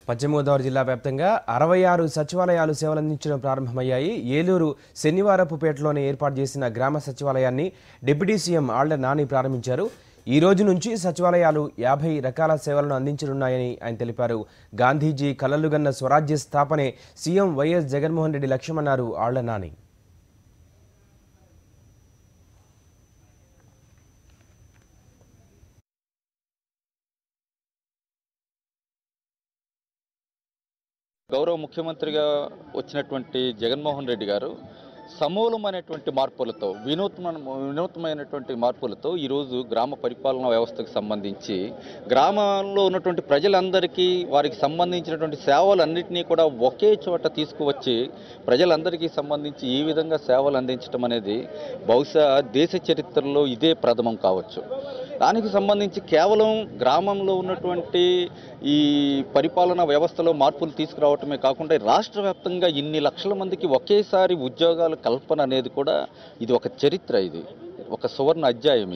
పశ్చిమ గోదావరి జిల్లా వ్యాప్తంగా అరవై ఆరు సచివాలయాలు సేవలందించడం ప్రారంభమయ్యాయి ఏలూరు శనివారపుపేటలోనే ఏర్పాటు చేసిన గ్రామ సచివాలయాన్ని డిప్యూటీ సీఎం ఆళ్ల నాని ప్రారంభించారు ఈ రోజు నుంచి సచివాలయాలు యాభై రకాల సేవలను అందించనున్నాయని ఆయన తెలిపారు గాంధీజీ కలలుగన్న స్వరాజ్య స్థాపనే సీఎం వైఎస్ జగన్మోహన్ రెడ్డి లక్ష్యమన్నారు ఆళ్ల నాని గౌరవ ముఖ్యమంత్రిగా వచ్చినటువంటి జగన్మోహన్ రెడ్డి గారు సమూలమైనటువంటి మార్పులతో వినూత్న వినూత్నమైనటువంటి మార్పులతో ఈరోజు గ్రామ పరిపాలనా వ్యవస్థకు సంబంధించి గ్రామాల్లో ఉన్నటువంటి ప్రజలందరికీ వారికి సంబంధించినటువంటి సేవలన్నింటినీ కూడా ఒకే చోట తీసుకువచ్చి ప్రజలందరికీ సంబంధించి ఈ విధంగా సేవలు అందించడం అనేది బహుశా దేశ చరిత్రలో ఇదే ప్రథమం కావచ్చు దానికి సంబంధించి కేవలం గ్రామంలో ఉన్నటువంటి ఈ పరిపాలనా వ్యవస్థలో మార్పులు తీసుకురావటమే కాకుండా రాష్ట్ర వ్యాప్తంగా ఇన్ని లక్షల మందికి ఒకేసారి ఉద్యోగాల కల్పన అనేది కూడా ఇది ఒక చరిత్ర ఇది ఒక సువర్ణ అధ్యాయం